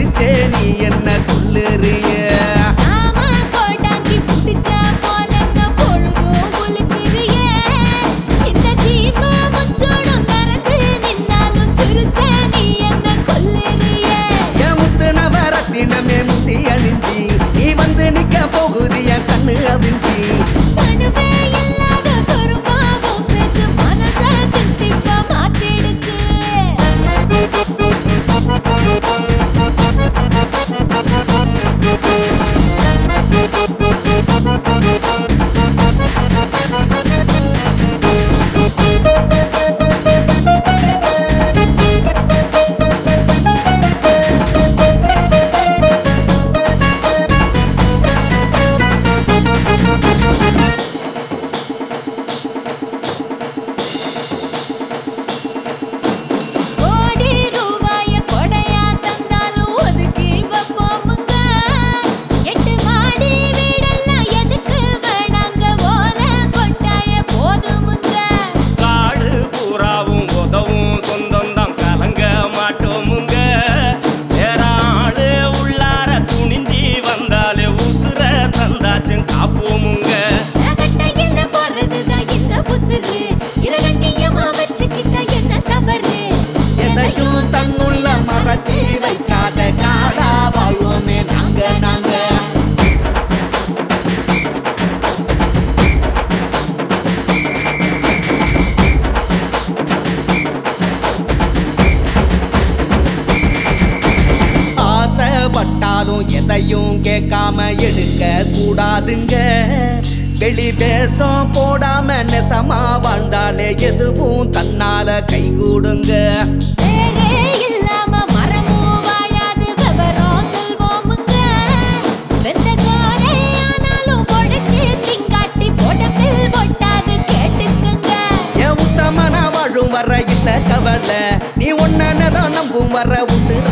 சிரிச்சே நீ என்ன கொல்லுறிய ஆமா கோடாங்கி புடிக்க போலங்க பொழுதும் உலுக்குறியே இந்த சீமா முச்சோடும் கரந்து நின்னாலும் சிரிச்ச நீ என்ன கொல்லுறியே என் முத்து நவரத்தினமே முந்தி அணிஞ்சி நீ வந்து நிக்க போகுது என் கண்ணு அவிஞ்சி கணுவே இல்லாத குறும்பாவும் பேச்சு மனச தித்திப்பா மாத்திடுச்சு கோடி ரூபாய கொடையா தந்தாலும் ஒதுக்கி வைப்போமுங்க எட்டு மாடி வீடெல்லாம் எதுக்கு வேணாங்க ஓல கொட்டாய போதுமுங்க காடு பூராவும் உதவும் சொந்தம் தான் கலங்க மாட்டோமுங்க வேற ஆளு உள்ளார துணிஞ்சி வந்தாலே உசுர தந்தாச்சும் காப்போமுங்க கட்டையில போறதுதான் இந்த புசுறு இரகட்டியமா வச்சுக்கிட்ட என்ன தவறு எதையும் தன்னுள்ள மறைச்சி வைக்காத காடா வாழ்வோமே நாங்க நாங்க ஆசைப்பட்டாலும் எதையும் கேட்காம எடுக்க கூடாதுங்க வெளி பேசம் போடாம நெசமா வாழ்ந்தாலே எதுவும் தன்னால கைகூடுங்க வேறே இல்லாம மரமும் வாழாது விவரம் சொல்வோமுங்க வெந்த சோறே ஆனாலும் பொடிச்சு திங்காட்டி போடப்பில் பொட்டாது கேட்டுக்குங்க என் உத்தமனா வாழும் வர இல்ல கவலை நீ ஒன்னதான் நம்பும் வர உண்டு